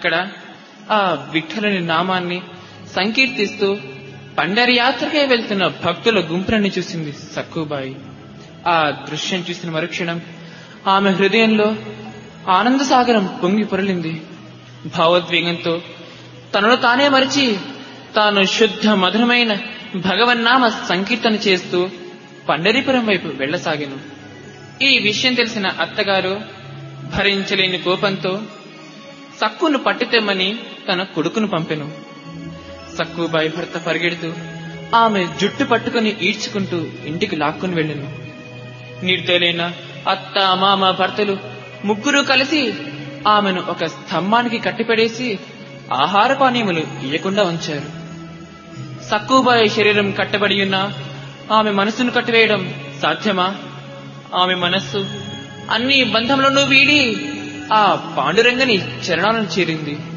అక్కడ ఆ విఠలుని నామాన్ని సంకీర్తిస్తూ పండరి యాత్రకే వెళ్తున్న భక్తుల గుంపులను చూసింది సక్కుబాయి ఆ దృశ్యం చూసిన మరుక్షణం ఆమె హృదయంలో ఆనంద సాగరం పొంగి పొరలింది భావోద్వేగంతో తనను తానే మరిచి తాను శుద్ధ మధురమైన భగవన్నామ సంకీర్తన చేస్తూ పండరీపురం వైపు వెళ్లసాగాను ఈ విషయం తెలిసిన అత్తగారు భరించలేని కోపంతో సక్కును పట్టితెమ్మని తన కొడుకును పంపెను సక్కుబాయి భర్త పరిగెడుతూ ఆమె జుట్టు పట్టుకుని ఈడ్చుకుంటూ ఇంటికి లాక్కుని వెళ్ళెను నిర్దయులైన అత్త మామ భర్తలు ముగ్గురు కలిసి ఆమెను ఒక స్తంభానికి కట్టిపడేసి ఆహార పానీయములు ఇయ్యకుండా ఉంచారు సక్కుబాయి శరీరం కట్టబడి ఉన్న ఆమె మనసును కట్టివేయడం సాధ్యమా ఆమె మనస్సు అన్ని బంధములను వీడి ఆ పాండురంగని చరణాలను చేరింది